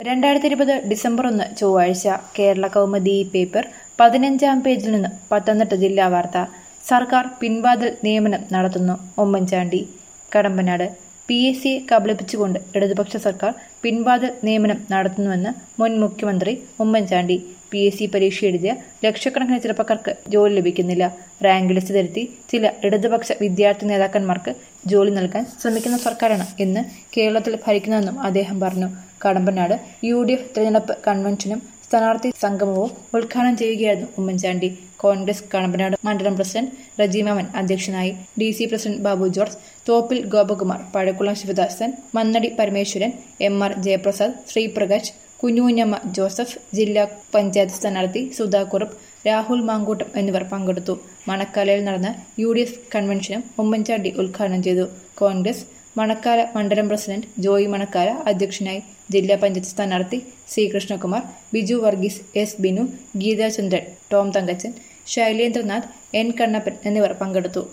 രണ്ടായിരത്തി ഇരുപത് ഡിസംബർ ഒന്ന് ചൊവ്വാഴ്ച കേരള കൗമുദി പേപ്പർ പതിനഞ്ചാം പേജിൽ നിന്ന് പത്തനംതിട്ട ജില്ലാ വാർത്ത സർക്കാർ പിൻവാതിൽ നിയമനം നടത്തുന്നു ഉമ്മൻചാണ്ടി കടമ്പനാട് പി എസ് സിയെ കബളിപ്പിച്ചുകൊണ്ട് ഇടതുപക്ഷ സർക്കാർ പിൻവാതിൽ നിയമനം നടത്തുന്നുവെന്ന് മുൻ മുഖ്യമന്ത്രി ഉമ്മൻചാണ്ടി പി എസ് സി പരീക്ഷ എഴുതിയ ലക്ഷക്കണക്കിന് ചെറുപ്പക്കാർക്ക് ജോലി ലഭിക്കുന്നില്ല റാങ്ക് ലിസ്റ്റ് തിരുത്തി ചില ഇടതുപക്ഷ വിദ്യാർത്ഥി നേതാക്കന്മാർക്ക് ജോലി നൽകാൻ ശ്രമിക്കുന്ന സർക്കാരാണ് ഇന്ന് കേരളത്തിൽ ഭരിക്കുന്നതെന്നും അദ്ദേഹം പറഞ്ഞു കടമ്പനാട് യു ഡി എഫ് തെരഞ്ഞെടുപ്പ് കൺവെൻഷനും സ്ഥാനാർത്ഥി സംഗമവും ഉദ്ഘാടനം ചെയ്യുകയായിരുന്നു ഉമ്മൻചാണ്ടി കോൺഗ്രസ് കടമ്പനാട് മണ്ഡലം പ്രസിഡന്റ് റജീമാമൻ അധ്യക്ഷനായി D C president Babu George Thoppil Gopakumar Pazhakulam Sivadasan Mannadi Parameswaran M R Jayaprasad Sreeprakash Kunjukunjamma Joseph ജില്ലാ പഞ്ചായത്ത് സ്ഥാനാർത്ഥി സുധാ കുറുപ്പ് രാഹുൽ മാങ്കൂട്ടം എന്നിവർ പങ്കെടുത്തു മണക്കാലയിൽ നടന്ന യു ഡി എഫ് കൺവെൻഷനും ഉമ്മൻചാണ്ടി ഉദ്ഘാടനം ചെയ്തു കോൺഗ്രസ് മണക്കാല മണ്ഡലം പ്രസിഡന്റ് ജോയി മണക്കാല അധ്യക്ഷനായി ജില്ലാ പഞ്ചായത്ത് സ്ഥാനാർത്ഥി C Krishnakumar Biju Varghese S Binu Geethachandran Tom Thankachan Sailendranath N Kannappan എന്നിവർ പങ്കെടുത്തു